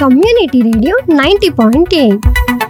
community radio ninety point eight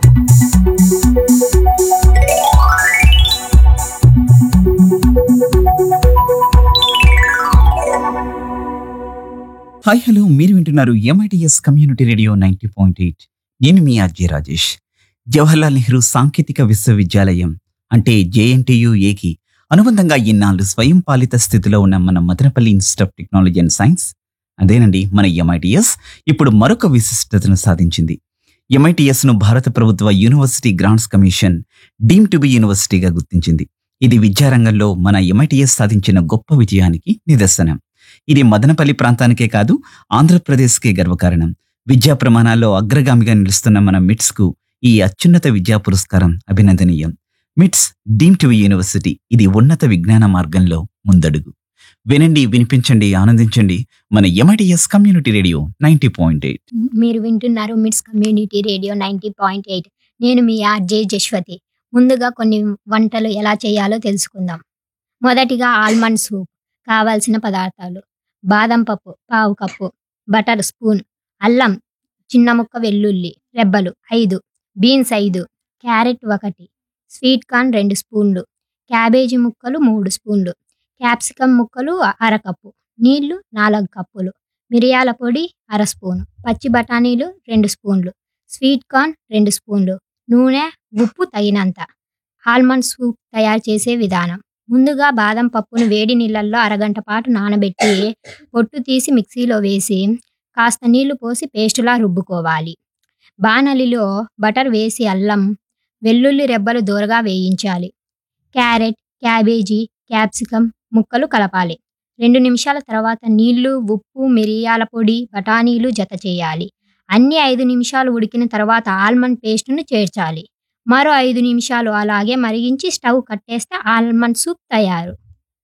hi hello మీరు వింటున్నారు MITS community radio ninety point eight నేను మీ అజయ్ రాజేష్ జవహర్లాల్ నెహ్రూ సాంకేతిక విశ్వవిద్యాలయం అంటే జేఎన్టీయు ఏకి అనుబంధంగా ఇన్నాళ్ళు స్వయం పాలిత స్థితిలో ఉన్న మన Madanapalle institute of technology and science అదేనండి మన ఎంఐటిఎస్ ఇప్పుడు మరొక విశిష్టతను సాధించింది ఎంఐటిఎస్ ను భారత ప్రభుత్వ university grants commission deem to be యూనివర్సిటీగా గుర్తించింది ఇది విద్యారంగంలో మన ఎంఐటిఎస్ సాధించిన గొప్ప విజయానికి నిదర్శనం ఇది మదనపల్లి ప్రాంతానికే కాదు ఆంధ్రప్రదేశ్కే గర్వకారణం విద్యా ప్రమాణాల్లో అగ్రగామిగా నిలుస్తున్న మన మిట్స్ కు ఈ అత్యున్నత విద్యా పురస్కారం అభినందనీయం మిట్స్ డీమ్ టు యూనివర్సిటీ ఇది ఉన్నత విజ్ఞాన మార్గంలో ముందడుగు వినండి వినిపించండి ఆనందించండి మన MITS community radio ninety point eight మీరు వింటున్నారు MITS community radio ninety point eight నేను మీ ఆర్జే జశ్వతి ముందుగా కొన్ని వంటలు ఎలా చేయాలో తెలుసుకుందాం మొదటిగా ఆల్మండ్ సూప్ కావాల్సిన పదార్థాలు బాదం పప్పు పావు కప్పు బటర్ స్పూన్ అల్లం చిన్న ముక్క వెల్లుల్లి రెబ్బలు ఐదు బీన్స్ ఐదు క్యారెట్ ఒకటి స్వీట్ కార్న్ రెండు స్పూన్లు క్యాబేజీ ముక్కలు మూడు స్పూన్లు క్యాప్సికమ్ ముక్కలు అరకప్పు నీళ్లు నాలుగు కప్పులు మిరియాల పొడి అర స్పూను పచ్చి బఠానీలు రెండు స్పూన్లు స్వీట్ కార్న్ రెండు స్పూన్లు నూనె ఉప్పు తగినంత ఆల్మండ్ సూప్ తయారు చేసే విధానం ముందుగా బాదం పప్పును వేడి నీళ్ళల్లో అరగంట పాటు నానబెట్టి పొట్టు తీసి మిక్సీలో వేసి కాస్త నీళ్లు పోసి పేస్టులా రుబ్బుకోవాలి బాణలిలో బటర్ వేసి అల్లం వెల్లుల్లి రెబ్బలు దూరగా వేయించాలి క్యారెట్ క్యాబేజీ క్యాప్సికమ్ ముక్కలు కలపాలి రెండు నిమిషాల తర్వాత నీళ్లు ఉప్పు మిరియాల పొడి బఠానీలు జత చేయాలి అన్ని ఐదు నిమిషాలు ఉడికిన తర్వాత ఆల్మండ్ పేస్ట్ను చేర్చాలి మరో ఐదు నిమిషాలు అలాగే మరిగించి స్టవ్ కట్టేస్తే ఆల్మండ్ సూప్ తయారు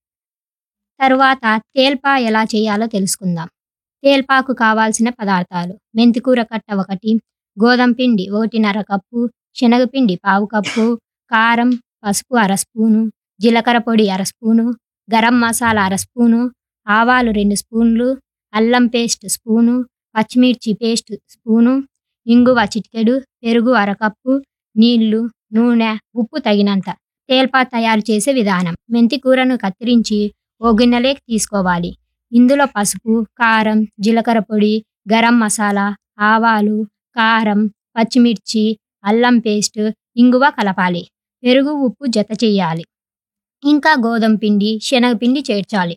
తరువాత తేల్పా ఎలా చేయాలో తెలుసుకుందాం తేల్పాకు కావాల్సిన పదార్థాలు మెంతికూర కట్ట ఒకటి గోధుమ పిండి ఒకటిన్నర కప్పు శనగపిండి పావు కప్పు కారం పసుపు అర స్పూను జీలకర్ర పొడి అర స్పూను గరం మసాలా అర స్పూను ఆవాలు రెండు స్పూన్లు అల్లం పేస్ట్ స్పూను పచ్చిమిర్చి పేస్ట్ స్పూను ఇంగువ చిటికెడు పెరుగు అరకప్పు నీళ్లు నూనె ఉప్పు తగినంత తేల్పా తయారు చేసే విధానం మెంతి కూరను కత్తిరించి ఓ గిన్నెలోకి తీసుకోవాలి ఇందులో పసుపు కారం జీలకర్ర పొడి గరం మసాలా ఆవాలు కారం పచ్చిమిర్చి అల్లం పేస్ట్ ఇంగువ కలపాలి పెరుగు ఉప్పు జత చేయాలి ఇంకా గోధుమ పిండి శనగపిండి చేర్చాలి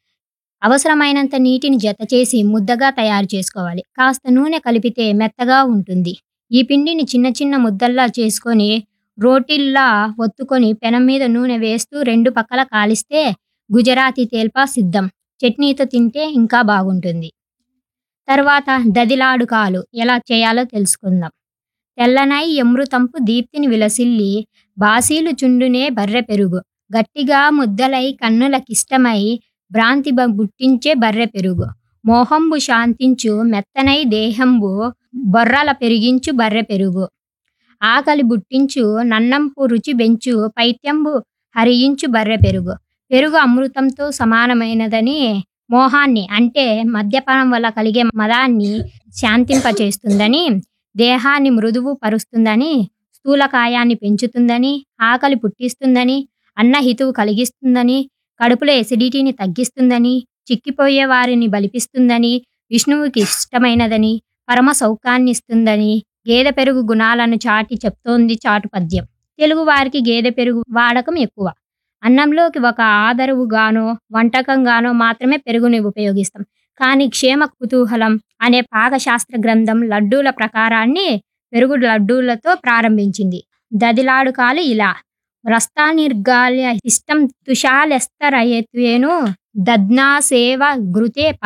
అవసరమైనంత నీటిని జత చేసి ముద్దగా తయారు చేసుకోవాలి కాస్త నూనె కలిపితే మెత్తగా ఉంటుంది ఈ పిండిని చిన్న చిన్న ముద్దల్లా చేసుకొని రోటిల్లా ఒత్తుకొని పెనం మీద నూనె వేస్తూ రెండు పక్కల కాలిస్తే గుజరాతీ తేల్పా సిద్ధం చట్నీతో తింటే ఇంకా బాగుంటుంది తర్వాత దదిలాడుకాలు ఎలా చేయాలో తెలుసుకుందాం తెల్లనై ఎమృతంపు దీప్తిని విలసిల్లి బాసీలు చుండునే బర్రె పెరుగు గట్టిగా ముద్దలై కన్నులకిష్టమై భ్రాంతి బ- బుట్టించే బర్రె పెరుగు మోహంబు శాంతించు మెత్తనై దేహంబు బొర్రల పెరిగించు బర్రె పెరుగు ఆకలి బుట్టించు నన్నంపు రుచి బెంచు పైత్యంబు హరించు బర్రె పెరుగు పెరుగు అమృతంతో సమానమైనదని మోహాన్ని అంటే మద్యపానం వల్ల కలిగే మదాన్ని శాంతింపచేస్తుందని దేహాన్ని మృదువు పరుస్తుందని స్థూలకాయాన్ని పెంచుతుందని ఆకలి పుట్టిస్తుందని అన్నహితువు కలిగిస్తుందని కడుపులో ఎసిడిటీని తగ్గిస్తుందని చిక్కిపోయే వారిని బలిపిస్తుందని విష్ణువుకి ఇష్టమైనదని పరమ సౌఖ్యాన్ని ఇస్తుందని గేదె పెరుగు గుణాలను చాటి చెప్తోంది చాటు పద్యం తెలుగు వారికి గేదె పెరుగు వాడకం ఎక్కువ అన్నంలోకి ఒక ఆదరువుగానో వంటకంగానో మాత్రమే పెరుగుని ఉపయోగిస్తాం కానీ క్షేమ కుతూహలం అనే పాకశాస్త్ర గ్రంథం లడ్డూల ప్రకారాన్ని పెరుగు లడ్డూలతో ప్రారంభించింది దదిలాడుకాలు ఇలా రస్తానిర్గాల్య ఇష్టం తుషాలెస్తరయత్వేను దద్నా సేవ గృతే